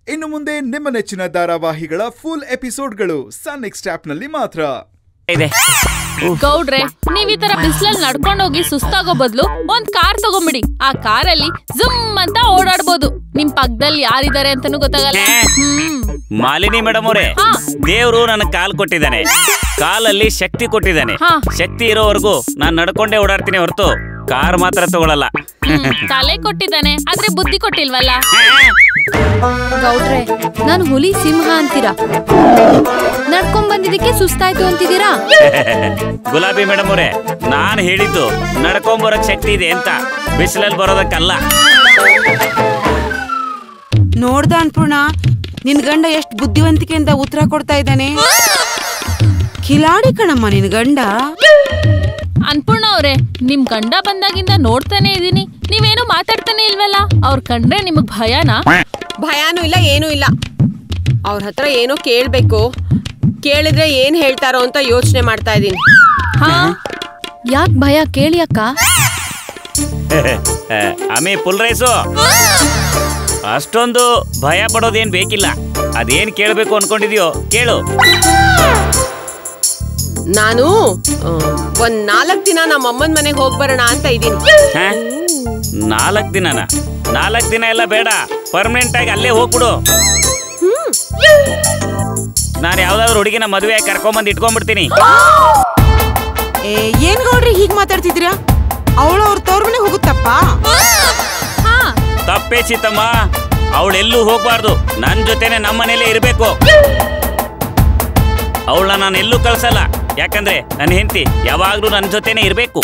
ಇನ್ನು ಮುಂದೆ ನಿಮ್ಮ ನೆಚ್ಚಿನ ಧಾರಾವಾಹಿಗಳ ಫುಲ್ ಎಪಿಸೋಡ್ಗಳು ಸನ್ ನೆಕ್ಸ್ಟ್ ಆಪ್ನಲ್ಲಿ ಮಾತ್ರ ಇದೆ ಗೌಡ್ರೆ ನೀವ್ ಈ ತರ ಬಿಸ್ಲಲ್ಲಿ ನಡ್ಕೊಂಡ್ ಹೋಗಿ ಸುಸ್ತಾಗೋ ಬದ್ಲು ಒಂದ್ ಕಾರ್ ತಗೊಂಬಿಡಿ ಆ ಕಾರಲ್ಲಿ ಜುಮ್ ಅಂತ ಓಡಾಡ್ಬೋದು ನಿಮ್ ಪಕ್ಕದಲ್ಲಿ ಯಾರಿದ್ದಾರೆ ಅಂತಾನೂ ಗೊತ್ತಾಗಲ್ಲ ಹ್ಮ್ ಮಾಲಿನಿ ಮೇಡಮ್ ಅವರೇ ಹಾ. ದೇವ್ರು ನನಗೆ ಕಾಲ್ ಕೊಟ್ಟಿದ್ದಾನೆ ಕಾಲಲ್ಲಿ ಶಕ್ತಿ ಕೊಟ್ಟಿದ್ದಾನೆ ಹಾ. ಶಕ್ತಿ ಇರೋವರೆಗೂ ನಾನ್ ನಡ್ಕೊಂಡೇ ಓಡಾಡ್ತೀನಿ ಹೊರತು ಕಾರ್ ಮಾತ್ರ ತಗೊಳಲ್ಲ ಹ್ಮ್, ತಲೆ ಕೊಟ್ಟಿದ್ದಾನೆ ಆದ್ರೆ ಬುದ್ಧಿ ಕೊಟ್ಟಿಲ್ವಲ್ಲ ಗೌಡ್ರೆ ನಾನು ಹುಲಿ ಸಿಂಹ ಅಂತೀರಾ ನಡ್ಕೊಂಡ್ ಬಂದಿದ್ದಕ್ಕೆ ಸುಸ್ತಾಯ್ತು ಅಂತಿದ್ದೀರಾ ಗುಲಾಬಿ ಮೇಡಮ್ ಅವರೇ ನಾನ್ ಹೇಳಿದ್ದು ನಡ್ಕೊಂಬರಕ್ ಶಕ್ತಿ ಇದೆ ಅಂತ ಬಿಸಿಲಲ್ಲಿ ಬರೋದಕ್ಕಲ್ಲ ನೋಡ್ದ ಅನ್ಪೂರ್ಣ ನಿನ್ ಗಂಡ ಎಷ್ಟ್ ಬುದ್ಧಿವಂತಿಕೆಯಿಂದ ಉತ್ತರ ಕೊಡ್ತಾ ಇದ್ದಾನೆ ಕಿಲಾಡಿ ಕಣಮ್ಮ ನಿನ್ ಗಂಡ ಅನ್ಪೂರ್ಣ ಅವ್ರೆ ನಿಮ್ ಗಂಡ ಬಂದಾಗಿಂದ ನೋಡ್ತಾನೆ ಇದೀನಿ ನೀವೇನು ಮಾತಾಡ್ತಾನೆ ಇಲ್ವಲ್ಲ ಅವ್ರ ಕಂಡ್ರೆ ನಿಮಗ್ ಭಯನಾ ಭಯಾನೂ ಇಲ್ಲ ಏನೂ ಇಲ್ಲ ಅವ್ರ ಹತ್ರ ಏನೋ ಕೇಳ್ಬೇಕು ಕೇಳಿದ್ರೆ ಏನ್ ಹೇಳ್ತಾರೋ ಅಂತ ಯೋಚನೆ ಮಾಡ್ತಾ ಇದ್ದೀನಿ ಹಾ ಯಾಕ್ ಭಯ ಕೇಳಿ ಅಕ್ಕ ಅಮಿ ಫುಲ್ ರೈಸು ಅಷ್ಟೊಂದು ಭಯ ಪಡೋದೇನ್ ಬೇಕಿಲ್ಲ ಅದೇನ್ ಕೇಳ್ಬೇಕು ಅನ್ಕೊಂಡಿದ್ಯೋ ಕೇಳು ನಾನು ಆ, ಒಂದ್ ನಾಲ್ಕ್ ದಿನ ನಮ್ಮ ಅಮ್ಮನ ಮನೆಗೆ ಹೋಗ್ ಬರೋಣ ಅಂತ ಇದ್ದೀನಿ ಹ? ನಾಲ್ಕ್ ದಿನನ ನಾಲ್ಕ್ ದಿನ ಎಲ್ಲ ಬೇಡ ಪರ್ಮನೆಂಟ್ ಆಗಿ ಅಲ್ಲೇ ಹೋಗ್ಬಿಡು ನಾನು ಯಾವ್ದಾದ್ರು ಹುಡುಗಿನ ಮದುವೆ ಕರ್ಕೊಂಬಂದು ಇಟ್ಕೊಂಡ್ಬಿಡ್ತೀನಿ ಏ ಏನ್ ಗೌಡ್ರಿ ಹೀಗ್ ಮಾತಾಡ್ತಿದ್ದೀರಾ ಅವಳು ಅವ್ರ ತವ್ರ ಮನೆಗೆ ಹೋಗುತ್ತಪ್ಪ ಹಾ ತಪ್ಪೇ ಸೀತಮ್ಮ ಅವಳೆಲ್ಲೂ ಹೋಗ್ಬಾರ್ದು ನನ್ ಜೊತೆನೆ ನಮ್ಮ ಮನೇಲೆ ಇರ್ಬೇಕು ಅವಳನ್ನ ನಾನು ಎಲ್ಲೂ ಕಳ್ಸಲ್ಲ ಯಾಕಂದ್ರೆ ನನ್ನ ಹೆಂಡತಿ ಯಾವಾಗ್ಲೂ ನನ್ನ ಜೊತೆನೆ ಇರ್ಬೇಕು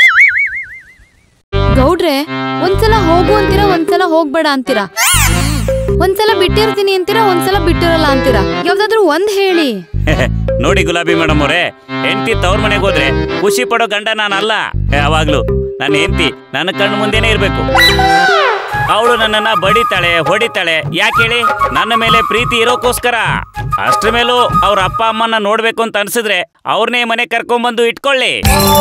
ಗೌಡ್ರೆ ಒಂದ್ಸಲ ಹೋಗು ಅಂತೀರಾ ಒಂದ್ಸಲ ಹೋಗ್ಬೇಡ ಅಂತೀರಾ ಒಂದ್ಸಲ ಬಿಟ್ಟಿರ್ತೀನಿ ಅಂತೀರಾ ಒಂದ್ಸಲ ಬಿಟ್ಟಿರಲ್ಲ ಅಂತೀರಾ ಯಾವ್ದಾದ್ರು ಒಂದ್ ಹೇಳಿ ನೋಡಿ ಗುಲಾಬಿ ಮೇಡಮ್ ಅವರೇ ಹೆಂಡತಿ ತವ್ರ ಮನೆಗೆ ಹೋದ್ರೆ ಖುಷಿ ಪಡೋ ಗಂಡ ನಾನಲ್ಲ ಯಾವಾಗ್ಲೂ ನನ್ನ ಹೆಂಡತಿ ನನ್ನ ಕಣ್ಣು ಮುಂದೆನೆ ಇರ್ಬೇಕು ಅವಳು ನನ್ನನ್ನ ಬಡಿತಾಳೆ ಹೊಡಿತಾಳೆ ಯಾಕೆ ಹೇಳಿ ನನ್ನ ಮೇಲೆ ಪ್ರೀತಿ ಇರೋಕ್ಕೋಸ್ಕರ ಅಷ್ಟ್ರ ಮೇಲೂ ಅವ್ರ ಅಪ್ಪ ಅಮ್ಮನ ನೋಡ್ಬೇಕು ಅಂತ ಅನ್ಸಿದ್ರೆ ಅವ್ರನ್ನೇ ಮನೆ ಕರ್ಕೊಂಡ್ಬಂದು ಇಟ್ಕೊಳ್ಳಿ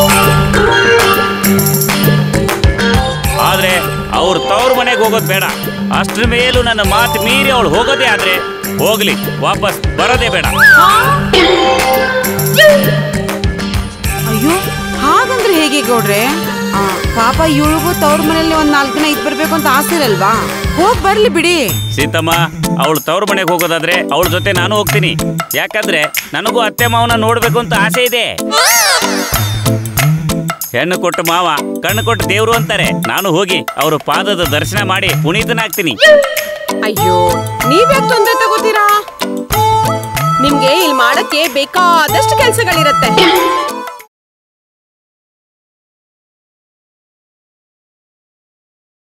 ಆದ್ರೆ ಅವ್ರ ತವ್ರ ಮನೆಗೆ ಹೋಗೋದ್ ಬೇಡ ಅಷ್ಟ್ರ ಮೇಲೂ ನನ್ನ ಮಾತು ಮೀರಿ ಅವಳು ಹೋಗೋದೇ ಆದ್ರೆ ಹೋಗ್ಲಿ ವಾಪಸ್ ಬರೋದೇ ಬೇಡ ಅಯ್ಯೋ ಹಾಗಂದ್ರೆ ಹೇಗೆ ಗೌಡ್ರೆ ಆ, ಪಾಪ ಇವಳಿಗೂ ತವ್ರ ಮನೇಲಿ ಒಂದ್ ನಾಲ್ಕು ದಿನ ಇದ್ ಬರ್ಬೇಕು ಅಂತ ಆಸೆ ಇರಲ್ವಾ ಹೋಗ್ ಬರ್ಲಿ ಬಿಡಿ ಸೀತಮ್ಮ ಅವಳು ತವ್ರ ಮನೆಗೆ ಹೋಗೋದಾದ್ರೆ ಅವಳ ಜೊತೆ ನಾನು ಹೋಗ್ತೀನಿ ಯಾಕಂದ್ರೆ ನನಗೂ ಅತ್ತೆ ಮಾವನ ನೋಡ್ಬೇಕು ಅಂತ ಆಸೆ ಇದೆ ಹೆಣ್ಣು ಕೊಟ್ಟು ಮಾವ ಕಣ್ಣು ಕೊಟ್ಟು ದೇವ್ರು ಅಂತಾರೆ ನಾನು ಹೋಗಿ ಅವ್ರ ಪಾದದ ದರ್ಶನ ಮಾಡಿ ಪುನೀತನಾಗ್ತೀನಿ ಅಯ್ಯೋ ನೀವ್ಯಾಕ್ ತೊಂದ್ರೆ ತಗೋತೀರಾ ನಿಮ್ಗೆ ಇಲ್ಲಿ ಮಾಡಕ್ಕೆ ಬೇಕಾದಷ್ಟು ಕೆಲ್ಸಗಳಿರತ್ತೆ